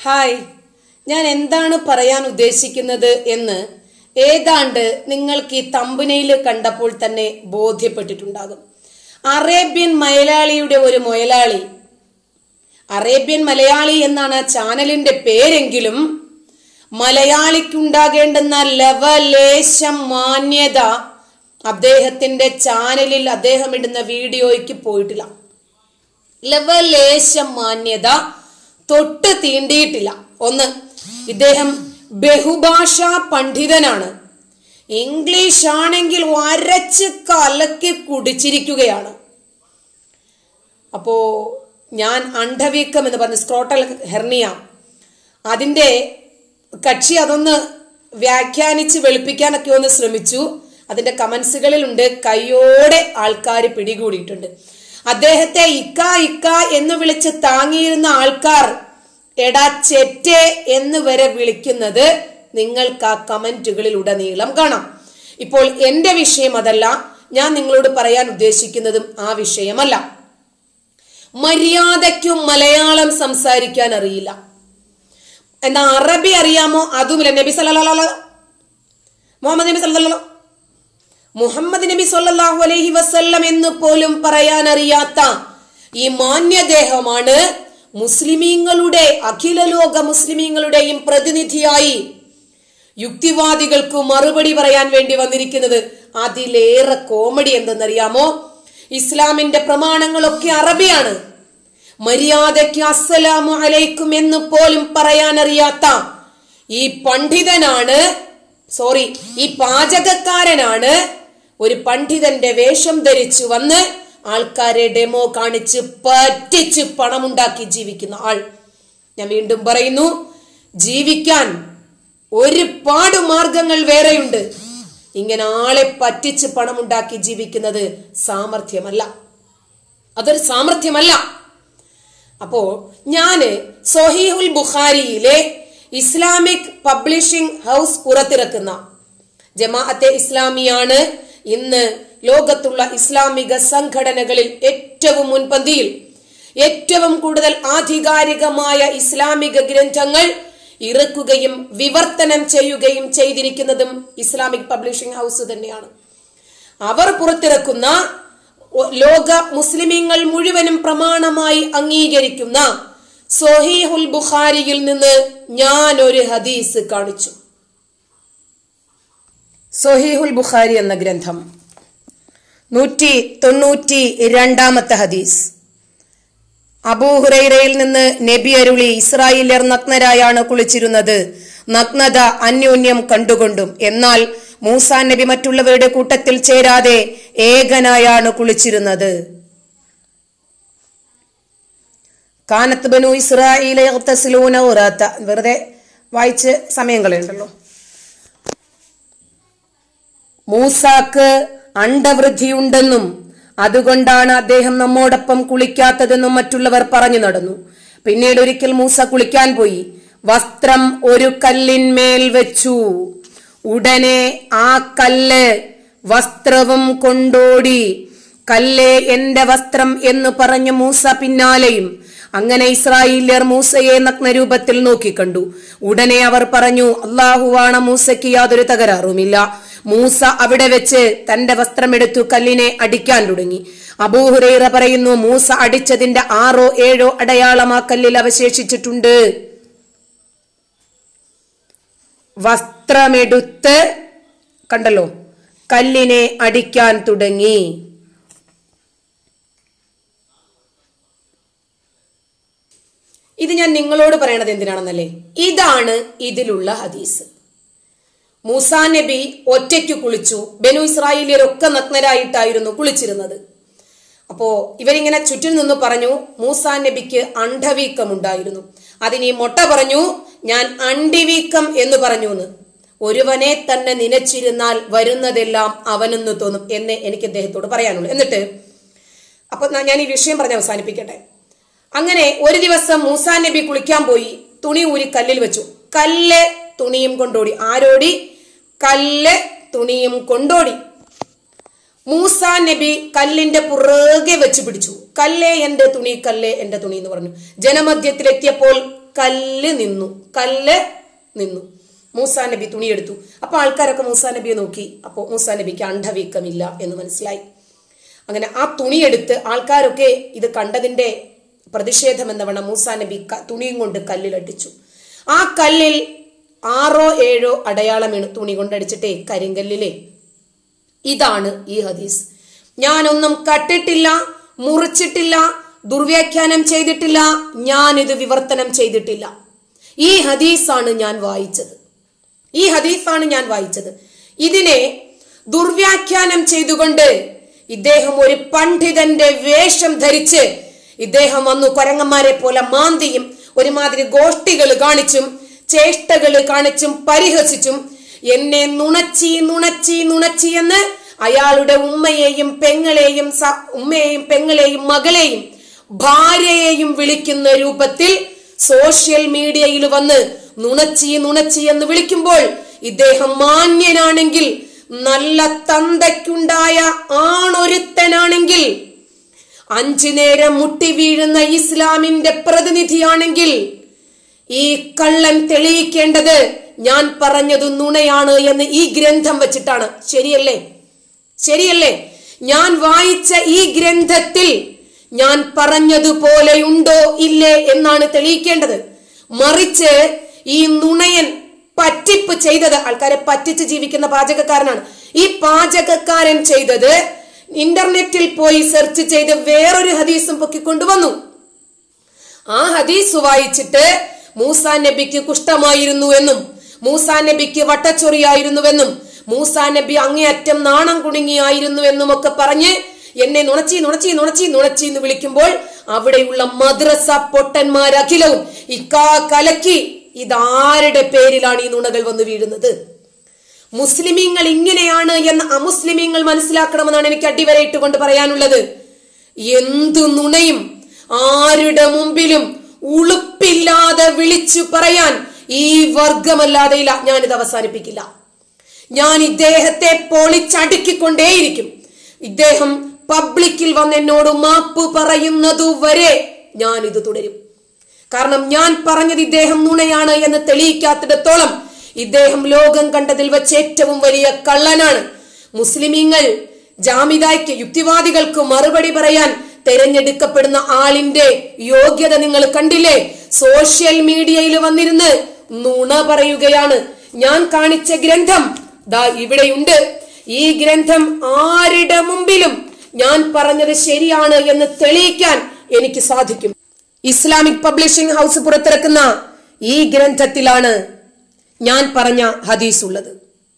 hi ഞാൻ എന്താണ് പറയാൻ ഉദ്ദേശിക്കുന്നത് എന്ന് ഏതാണ്ട് നിങ്ങൾക്ക് ഈ തമ്പുനയിൽ കണ്ടപ്പോൾ തന്നെ ബോധ്യപ്പെട്ടിട്ടുണ്ടാകും അറേബ്യൻ മലയാളിയുടെ ഒരു മുയലാളി അറേബ്യൻ മലയാളി എന്നാണ് ആ ചാനലിന്റെ പേരെങ്കിലും മലയാളിക്കുണ്ടാകേണ്ടുന്ന ലവലേശം മാന്യത അദ്ദേഹത്തിന്റെ ചാനലിൽ അദ്ദേഹം ഇടുന്ന വീഡിയോയ്ക്ക് പോയിട്ടില്ല ലവലേശം മാന്യത തൊട്ട് തീണ്ടിയിട്ടില്ല ഒന്ന് ഇദ്ദേഹം ബഹുഭാഷാ പണ്ഡിതനാണ് ഇംഗ്ലീഷ് ആണെങ്കിൽ വരച്ച് കലക്കി കുടിച്ചിരിക്കുകയാണ് അപ്പോ ഞാൻ അണ്ഡവീക്കം എന്ന് പറഞ്ഞ സ്ക്രോട്ടൽ ഹെർണിയ അതിന്റെ കക്ഷി അതൊന്ന് വ്യാഖ്യാനിച്ച് വെളുപ്പിക്കാനൊക്കെ ഒന്ന് ശ്രമിച്ചു അതിന്റെ കമന്റ്സുകളിലുണ്ട് കയ്യോടെ ആൾക്കാർ പിടികൂടിയിട്ടുണ്ട് അദ്ദേഹത്തെ ഇക്ക ഇക്ക എന്ന് വിളിച്ച് താങ്ങിയിരുന്ന ആൾക്കാർ എടാ ചെറ്റെ എന്ന് വരെ വിളിക്കുന്നത് നിങ്ങൾക്ക് ആ കമന്റുകളിൽ ഉടനീളം കാണാം ഇപ്പോൾ എന്റെ വിഷയം അതല്ല ഞാൻ നിങ്ങളോട് പറയാൻ ഉദ്ദേശിക്കുന്നതും ആ വിഷയമല്ല മര്യാദയ്ക്കും മലയാളം സംസാരിക്കാൻ അറിയില്ല എന്നാ അറബി അറിയാമോ അതുമില്ല നബി സല്ലല്ലാഹു മുഹമ്മദ് നബി സല്ലല്ലാഹു മുഹമ്മദ് നബി സല്ലല്ലാഹു അലൈഹി വസല്ലം എന്ന് പോലും പറയാൻ അറിയാത്ത ഈ മാന്യദേഹമാണ് മുസ്ലിമീങ്ങളുടെ അഖില ലോക മുസ്ലിമീങ്ങളുടെയും പ്രതിനിധിയായി യുക്തിവാദികൾക്ക് മറുപടി പറയാൻ വേണ്ടി വന്നിരിക്കുന്നത് അതിലേറെ കോമഡി എന്തെന്നറിയാമോ ഇസ്ലാമിന്റെ പ്രമാണങ്ങളൊക്കെ അറബിയാണ് മര്യാദയ്ക്ക് അസ്സലാമു അലൈക്കും എന്ന് പോലും പറയാൻ അറിയാത്ത ഈ പണ്ഡിതനാണ് സോറി ഈ പാചകക്കാരനാണ് ഒരു പണ്ഡിതന്റെ വേഷം ധരിച്ചു വന്ന് ആൾക്കാരെ ഡെമോ കാണിച്ച് പറ്റിച്ച് പണമുണ്ടാക്കി ജീവിക്കുന്ന ആൾ ഞാൻ വീണ്ടും പറയുന്നു ജീവിക്കാൻ ഒരുപാട് മാർഗങ്ങൾ വേറെയുണ്ട് ഇങ്ങനെ ആളെ പറ്റിച്ച് പണമുണ്ടാക്കി ജീവിക്കുന്നത് സാമർഥ്യമല്ല അതൊരു സാമർഥ്യമല്ല അപ്പോ ഞാന് സൊഹീഹുൽ ബുഖാരിയിലെ ഇസ്ലാമിക് പബ്ലിഷിംഗ് ഹൗസ് പുറത്തിറക്കുന്ന ജമാഅത്തെ ഇസ്ലാമിയാണ് ഇന്ന് ലോകത്തുള്ള ഇസ്ലാമിക സംഘടനകളിൽ ഏറ്റവും മുൻപന്തിയിൽ ഏറ്റവും കൂടുതൽ ആധികാരികമായ ഇസ്ലാമിക ഗ്രന്ഥങ്ങൾ ഇറക്കുകയും വിവർത്തനം ചെയ്യുകയും ചെയ്തിരിക്കുന്നതും ഇസ്ലാമിക് പബ്ലിഷിംഗ് ഹൗസ് തന്നെയാണ് അവർ പുറത്തിറക്കുന്ന ലോക മുസ്ലിമീങ്ങൾ മുഴുവനും പ്രമാണമായി അംഗീകരിക്കുന്ന സൊഹീഹുൽ ബുഖാരിയിൽ നിന്ന് ഞാൻ ഒരു ഹദീസ് കാണിച്ചു സൊഹീഹുൽ ബുഖാരി എന്ന ഗ്രന്ഥം നൂറ്റി തൊണ്ണൂറ്റി രണ്ടാമത്തെ ഹദീസ് അബൂഹുറൈറയിൽ നിന്ന് നബി അരുളി ഇസ്രായേലിയർ നഗ്നരായാണ് കുളിച്ചിരുന്നത് നഗ്നത അന്യോന്യം കണ്ടുകൊണ്ടും എന്നാൽ മൂസാ നബി മറ്റുള്ളവരുടെ കൂട്ടത്തിൽ ചേരാതെ ഏകനായാണ് കുളിച്ചിരുന്നത് കാനത്ത് ബനു ഇസ്രായേലെ വെറുതെ വായിച്ച് സമയം കളയുണ്ടല്ലോ മൂസാക്ക് അണ്ടവൃദ്ധിയുണ്ടെന്നും അതുകൊണ്ടാണ് അദ്ദേഹം നമ്മോടൊപ്പം കുളിക്കാത്തതെന്നും മറ്റുള്ളവർ പറഞ്ഞു നടന്നു പിന്നീട് ഒരിക്കൽ മൂസ കുളിക്കാൻ പോയി വസ്ത്രം ഒരു കല്ലിന്മേൽ വെച്ചു ഉടനെ ആ കല്ല് വസ്ത്രവും കൊണ്ടോടി കല്ലേ എന്റെ വസ്ത്രം എന്ന് പറഞ്ഞു മൂസ പിന്നാലെയും അങ്ങനെ ഇസ്രായേലിയർ മൂസയെ നഗ്നരൂപത്തിൽ നോക്കിക്കണ്ടു ഉടനെ അവർ പറഞ്ഞു അള്ളാഹുവാണ് മൂസയ്ക്ക് യാതൊരു തകരാറുമില്ല മൂസ അവിടെ വെച്ച് തന്റെ വസ്ത്രമെടുത്തു കല്ലിനെ അടിക്കാൻ തുടങ്ങി അബൂഹുറൈറ പറയുന്നു മൂസ അടിച്ചതിന്റെ ആറോ ഏഴോ അടയാളം ആ കല്ലിൽ അവശേഷിച്ചിട്ടുണ്ട് വസ്ത്രമെടുത്ത് കണ്ടല്ലോ കല്ലിനെ അടിക്കാൻ തുടങ്ങി ഇത് ഞാൻ നിങ്ങളോട് പറയണത് എന്തിനാണെന്നല്ലേ ഇതാണ് ഇതിലുള്ള ഹദീസ് മൂസാ നബി ഒറ്റയ്ക്ക് കുളിച്ചു ബനു ഇസ്രായേലിയരൊക്കെ നഗ്നരായിട്ടായിരുന്നു കുളിച്ചിരുന്നത് അപ്പോ ഇവരിങ്ങനെ ചുറ്റും നിന്ന് പറഞ്ഞു മൂസാ നബിക്ക് അണ്ഡവീക്കം അതിന് ഈ മൊട്ട പറഞ്ഞു ഞാൻ അണ്ടിവീക്കം എന്ന് പറഞ്ഞു എന്ന് ഒരുവനെ തന്നെ നനച്ചിരുന്നാൽ വരുന്നതെല്ലാം അവനെന്ന് തോന്നും എന്ന് എനിക്ക് അദ്ദേഹത്തോട് പറയാനുള്ളൂ എന്നിട്ട് അപ്പൊ ഞാൻ ഈ വിഷയം പറഞ്ഞ് അവസാനിപ്പിക്കട്ടെ അങ്ങനെ ഒരു ദിവസം മൂസാ നബി കുളിക്കാൻ പോയി തുണി ഊരി കല്ലിൽ വെച്ചു കല്ല് തുണിയും കൊണ്ടോടി ആരോടി കല്ല് തുണിയും കൊണ്ടോടി മൂസ നബി കല്ലിന്റെ പുറകെ വെച്ച് പിടിച്ചു കല്ലേ എന്റെ തുണി കല്ലേ എന്റെ തുണി എന്ന് പറഞ്ഞു ജനമധ്യത്തിലെത്തിയപ്പോൾ കല്ല് നിന്നു കല്ല് നിന്നു മൂസാ നബി തുണിയെടുത്തു അപ്പൊ ആൾക്കാരൊക്കെ മൂസാ നബിയെ നോക്കി അപ്പോൾ മൂസാ നബിക്ക് അണ്ഡവീക്കമില്ല എന്ന് മനസ്സിലായി അങ്ങനെ ആ തുണിയെടുത്ത് ആൾക്കാരൊക്കെ ഇത് കണ്ടതിന്റെ പ്രതിഷേധം എന്നവണ്ണം മൂസാ നബി ക- തുണിയും കൊണ്ട് കല്ലിലടിച്ചു ആ കല്ലിൽ ആറോ ഏഴോ അടയാളം വീണു തുണി കൊണ്ടടിച്ചിട്ടേ കരിങ്കല്ലിലെ ഇതാണ് ഈ ഹദീസ് ഞാനൊന്നും കട്ടിട്ടില്ല മുറിച്ചിട്ടില്ല ദുർവ്യാഖ്യാനം ചെയ്തിട്ടില്ല ഞാൻ ഇത് വിവർത്തനം ചെയ്തിട്ടില്ല ഈ ഹദീസാണ് ഞാൻ വായിച്ചത് ഈ ഹദീസാണ് ഞാൻ വായിച്ചത് ഇതിനെ ദുർവ്യാഖ്യാനം ചെയ്തുകൊണ്ട് ഇദ്ദേഹം ഒരു പണ്ഡിതന്റെ വേഷം ധരിച്ച് ഇദ്ദേഹം വന്നു കൊരങ്ങന്മാരെ പോലെ മാന്തിയും ഒരുമാതിരി ഗോഷ്ടികൾ കാണിച്ചും ചേഷ്ടകൾ കാണിച്ചും പരിഹസിച്ചും എന്നെ നുണച്ചി നുണച്ചി നുണച്ചി എന്ന് അയാളുടെ ഉമ്മയെയും പെങ്ങളെയും സ- ഉമ്മയെയും പെങ്ങളെയും മകളെയും ഭാര്യയെയും വിളിക്കുന്ന രൂപത്തിൽ സോഷ്യൽ മീഡിയയിൽ വന്ന് നുണച്ചി നുണച്ചി എന്ന് വിളിക്കുമ്പോൾ ഇദ്ദേഹം മാന്യനാണെങ്കിൽ നല്ല തന്തയ്ക്കുണ്ടായ ആണൊരുത്തനാണെങ്കിൽ അഞ്ചു നേരം മുട്ടി വീഴുന്ന ഇസ്ലാമിന്റെ പ്രതിനിധിയാണെങ്കിൽ ഈ കള്ളൻ തെളിയിക്കേണ്ടത് ഞാൻ പറഞ്ഞത് നുണയാണ് എന്ന് ഈ ഗ്രന്ഥം വെച്ചിട്ടാണ് ശരിയല്ലേ ശരിയല്ലേ ഞാൻ വായിച്ച ഈ ഗ്രന്ഥത്തിൽ ഞാൻ പറഞ്ഞതുപോലെയുണ്ടോ ഇല്ലേ എന്നാണ് തെളിയിക്കേണ്ടത് മറിച്ച് ഈ നുണയൻ പറ്റിപ്പ് ചെയ്തത് ആൾക്കാരെ പറ്റിച്ച് ജീവിക്കുന്ന പാചകക്കാരനാണ് ഈ പാചകക്കാരൻ ചെയ്തത് ഇന്റർനെറ്റിൽ പോയി സെർച്ച് ചെയ്ത് വേറൊരു ഹദീസും പൊക്കിക്കൊണ്ടുവന്നു ആ ഹദീസ് വായിച്ചിട്ട് മൂസാ നബിക്ക് കുഷ്ഠമായിരുന്നു എന്നും മൂസാ നബിക്ക് വട്ടച്ചൊറിയായിരുന്നുവെന്നും മൂസാ നബി അങ്ങേയറ്റം നാണം കുടുങ്ങിയായിരുന്നു എന്നും ഒക്കെ പറഞ്ഞ് എന്നെ നുണച്ചി നുണച്ചി നുണച്ചി നുണച്ചി എന്ന് വിളിക്കുമ്പോൾ അവിടെയുള്ള മദ്രസ പൊട്ടന്മാരഖിലവും ഇക്കാ കലക്കി ഇതാരുടെ പേരിലാണ് ഈ നുണകൾ വന്നു വീഴുന്നത് മുസ്ലിമീങ്ങൾ ഇങ്ങനെയാണ് എന്ന് അമുസ്ലിമീങ്ങൾ മനസ്സിലാക്കണമെന്നാണ് എനിക്ക് അടിവരയിട്ടുകൊണ്ട് പറയാനുള്ളത് എന്തു നുണയും ആരുടെ മുമ്പിലും ഉളുപ്പില്ലാതെ വിളിച്ചു പറയാൻ ഈ വർഗമല്ലാതെ ഇല്ല ഞാനിത് അവസാനിപ്പിക്കില്ല ഞാൻ ഇദ്ദേഹത്തെ പൊളിച്ചടുക്കിക്കൊണ്ടേയിരിക്കും ഇദ്ദേഹം പബ്ലിക്കിൽ വന്ന് എന്നോട് മാപ്പ് പറയുന്നതുവരെ ഞാൻ ഇത് തുടരും കാരണം ഞാൻ പറഞ്ഞത് ഇദ്ദേഹം നുണയാണ് എന്ന് തെളിയിക്കാത്തിടത്തോളം ഇദ്ദേഹം ലോകം കണ്ടതിൽ വെച്ച് ഏറ്റവും വലിയ കള്ളനാണ് മുസ്ലിമീങ്ങൾ ജാമിദായ്ക്ക് യുക്തിവാദികൾക്ക് മറുപടി പറയാൻ തെരഞ്ഞെടുക്കപ്പെടുന്ന ആളിന്റെ യോഗ്യത നിങ്ങൾ കണ്ടില്ലേ സോഷ്യൽ മീഡിയയിൽ വന്നിരുന്ന് നുണ പറയുകയാണ് ഞാൻ കാണിച്ച ഗ്രന്ഥം ദാ ഇവിടെയുണ്ട് ഈ ഗ്രന്ഥം ആരുടെ മുമ്പിലും ഞാൻ പറഞ്ഞത് ശരിയാണ് എന്ന് തെളിയിക്കാൻ എനിക്ക് സാധിക്കും ഇസ്ലാമിക് പബ്ലിഷിംഗ് ഹൗസ് പുറത്തിറക്കുന്ന ഈ ഗ്രന്ഥത്തിലാണ് ഞാൻ പറഞ്ഞ ഹദീസ് ഉള്ളത്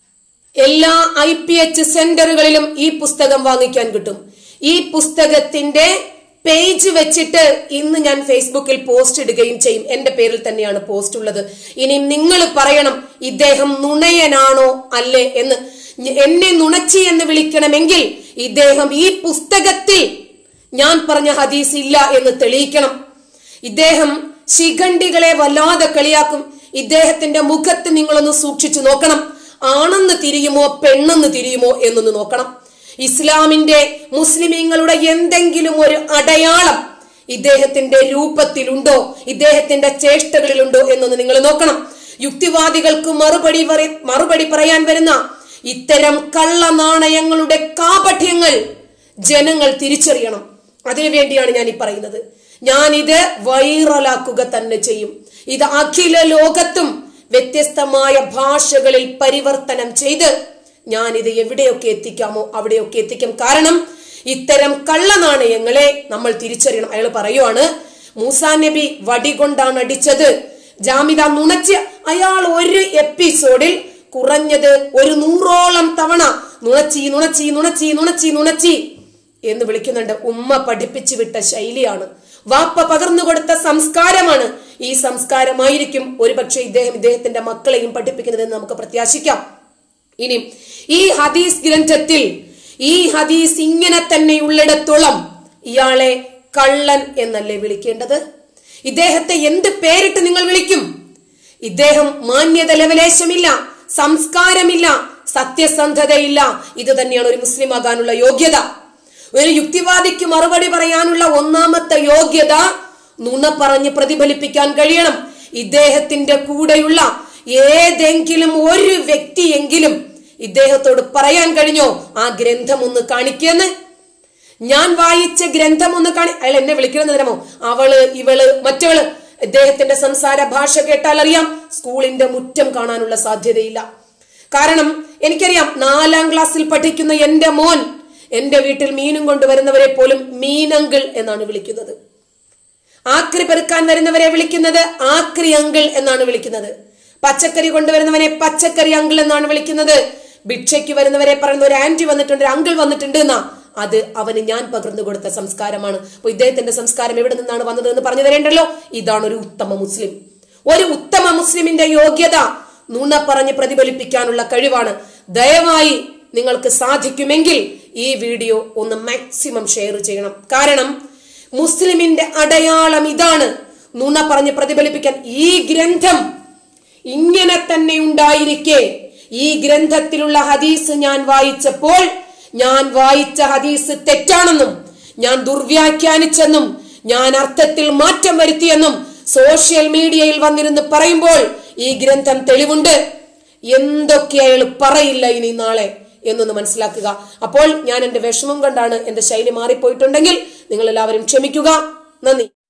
എല്ലാ ഐ പി എച്ച് സെന്ററുകളിലും ഈ പുസ്തകം വാങ്ങിക്കാൻ കിട്ടും ഈ പുസ്തകത്തിന്റെ പേജ് വെച്ചിട്ട് ഇന്ന് ഞാൻ ഫേസ്ബുക്കിൽ പോസ്റ്റ് ഇടുകയും ചെയ്യും എന്റെ പേരിൽ തന്നെയാണ് പോസ്റ്റ് ഉള്ളത് ഇനി നിങ്ങൾ പറയണം ഇദ്ദേഹം നുണയനാണോ അല്ലേ എന്ന് ഞ- എന്നെ നുണച്ചി എന്ന് വിളിക്കണമെങ്കിൽ ഇദ്ദേഹം ഈ പുസ്തകത്തിൽ ഞാൻ പറഞ്ഞ ഹദീസ് ഇല്ല എന്ന് തെളിയിക്കണം ഇദ്ദേഹം ശിഖണ്ഡികളെ വല്ലാതെ കളിയാക്കും ഇദ്ദേഹത്തിന്റെ മുഖത്ത് നിങ്ങളൊന്ന് സൂക്ഷിച്ചു നോക്കണം ആണെന്ന് തിരിയുമോ പെണ്ണെന്ന് തിരിയുമോ എന്നൊന്ന് നോക്കണം ഇസ്ലാമിന്റെ മുസ്ലിമീങ്ങളുടെ എന്തെങ്കിലും ഒരു അടയാളം ഇദ്ദേഹത്തിന്റെ രൂപത്തിലുണ്ടോ ഇദ്ദേഹത്തിന്റെ ചേഷ്ടകളിലുണ്ടോ എന്നൊന്ന് നിങ്ങൾ നോക്കണം യുക്തിവാദികൾക്ക് മറുപടി പറ- മറുപടി പറയാൻ വരുന്ന ഇത്തരം കള്ള നാണയങ്ങളുടെ കാപഠ്യങ്ങൾ ജനങ്ങൾ തിരിച്ചറിയണം അതിനുവേണ്ടിയാണ് ഞാൻ ഈ പറയുന്നത് ഞാൻ ഇത് വൈറലാക്കുക തന്നെ ചെയ്യും ഇത് അഖില ലോകത്തും വ്യത്യസ്തമായ ഭാഷകളിൽ പരിവർത്തനം ചെയ്ത് ഞാൻ ഇത് എവിടെയൊക്കെ എത്തിക്കാമോ അവിടെയൊക്കെ എത്തിക്കും കാരണം ഇത്തരം കള്ളനാണയങ്ങളെ നമ്മൾ തിരിച്ചറിയണം അയാൾ പറയുവാണ് മൂസാ നബി വടി കൊണ്ടാണ് അടിച്ചത് ജാമിദ നുണച്ച് അയാൾ ഒരു എപ്പിസോഡിൽ കുറഞ്ഞത് ഒരു നൂറോളം തവണ നുണച്ചി നുണച്ചി നുണച്ചി നുണച്ചി നുണച്ചി എന്ന് വിളിക്കുന്നുണ്ട് ഉമ്മ പഠിപ്പിച്ചു വിട്ട ശൈലിയാണ് വാപ്പ പകർന്നു കൊടുത്ത സംസ്കാരമാണ് ഈ സംസ്കാരമായിരിക്കും ഒരുപക്ഷെ ഇദ്ദേഹം ഇദ്ദേഹത്തിന്റെ മക്കളെയും പഠിപ്പിക്കുന്നതെന്ന് നമുക്ക് പ്രത്യാശിക്കാം ഇനി ഈ ഹദീസ് ഗ്രന്ഥത്തിൽ ഈ ഹദീസ് ഇങ്ങനെ തന്നെ ഉള്ളിടത്തോളം ഇയാളെ കള്ളൻ എന്നല്ലേ വിളിക്കേണ്ടത് ഇദ്ദേഹത്തെ എന്ത് പേരിട്ട് നിങ്ങൾ വിളിക്കും ഇദ്ദേഹം മാന്യത ലവലേശമില്ല സംസ്കാരമില്ല സത്യസന്ധതയില്ല ഇത് തന്നെയാണ് ഒരു മുസ്ലിം ആകാനുള്ള യോഗ്യത ഒരു യുക്തിവാദിക്ക് മറുപടി പറയാനുള്ള ഒന്നാമത്തെ യോഗ്യത നുണ പറഞ്ഞ് പ്രതിഫലിപ്പിക്കാൻ കഴിയണം ഇദ്ദേഹത്തിന്റെ കൂടെയുള്ള ഏതെങ്കിലും ഒരു വ്യക്തിയെങ്കിലും ഇദ്ദേഹത്തോട് പറയാൻ കഴിഞ്ഞോ ആ ഗ്രന്ഥം ഒന്ന് കാണിക്കെന്ന് ഞാൻ വായിച്ച ഗ്രന്ഥം ഒന്ന് കാണി അയാൾ എന്നെ വിളിക്കണമെന്ന് തരമോ അവള് ഇവള് മറ്റവള് ഇദ്ദേഹത്തിന്റെ സംസാര ഭാഷ കേട്ടാൽ അറിയാം സ്കൂളിന്റെ മുറ്റം കാണാനുള്ള സാധ്യതയില്ല കാരണം എനിക്കറിയാം നാലാം ക്ലാസ്സിൽ പഠിക്കുന്ന എന്റെ മോൻ എന്റെ വീട്ടിൽ മീനും കൊണ്ടുവരുന്നവരെ പോലും മീനങ്കിൾ എന്നാണ് വിളിക്കുന്നത് ആക്രി പെറുക്കാൻ വരുന്നവരെ വിളിക്കുന്നത് ആക്രി അങ്കിൾ എന്നാണ് വിളിക്കുന്നത് പച്ചക്കറി കൊണ്ടുവരുന്നവനെ പച്ചക്കറി അങ്കിൾ എന്നാണ് വിളിക്കുന്നത് ഭിക്ഷയ്ക്ക് വരുന്നവരെ പറയുന്ന ഒരു ആന്റി വന്നിട്ടുണ്ട് ഒരു അങ്കിൾ വന്നിട്ടുണ്ട് എന്നാ അത് അവന് ഞാൻ പകർന്നു കൊടുത്ത സംസ്കാരമാണ് അപ്പൊ ഇദ്ദേഹത്തിന്റെ സംസ്കാരം എവിടെ നിന്നാണ് വന്നത് എന്ന് പറഞ്ഞു തരേണ്ടല്ലോ ഇതാണ് ഒരു ഉത്തമ മുസ്ലിം ഒരു ഉത്തമ മുസ്ലിമിന്റെ യോഗ്യത നുണ പറഞ്ഞ് പ്രതിഫലിപ്പിക്കാനുള്ള കഴിവാണ് ദയവായി നിങ്ങൾക്ക് സാധിക്കുമെങ്കിൽ ഈ വീഡിയോ ഒന്ന് മാക്സിമം ഷെയർ ചെയ്യണം കാരണം മുസ്ലിമിന്റെ അടയാളം ഇതാണ് നുണ പറഞ്ഞ് പ്രതിഫലിപ്പിക്കാൻ ഈ ഗ്രന്ഥം ഇങ്ങനെ തന്നെ ഉണ്ടായിരിക്കെ ഈ ഗ്രന്ഥത്തിലുള്ള ഹദീസ് ഞാൻ വായിച്ചപ്പോൾ ഞാൻ വായിച്ച ഹദീസ് തെറ്റാണെന്നും ഞാൻ ദുർവ്യാഖ്യാനിച്ചെന്നും ഞാൻ അർത്ഥത്തിൽ മാറ്റം വരുത്തിയെന്നും സോഷ്യൽ മീഡിയയിൽ വന്നിരുന്ന് പറയുമ്പോൾ ഈ ഗ്രന്ഥം തെളിവുണ്ട് എന്തൊക്കെ അയാൾ പറയില്ല ഇനി നാളെ എന്നൊന്ന് മനസ്സിലാക്കുക അപ്പോൾ ഞാൻ എന്റെ വിഷമം കൊണ്ടാണ് എന്റെ ശൈലി മാറിപ്പോയിട്ടുണ്ടെങ്കിൽ നിങ്ങൾ എല്ലാവരും ക്ഷമിക്കുക നന്ദി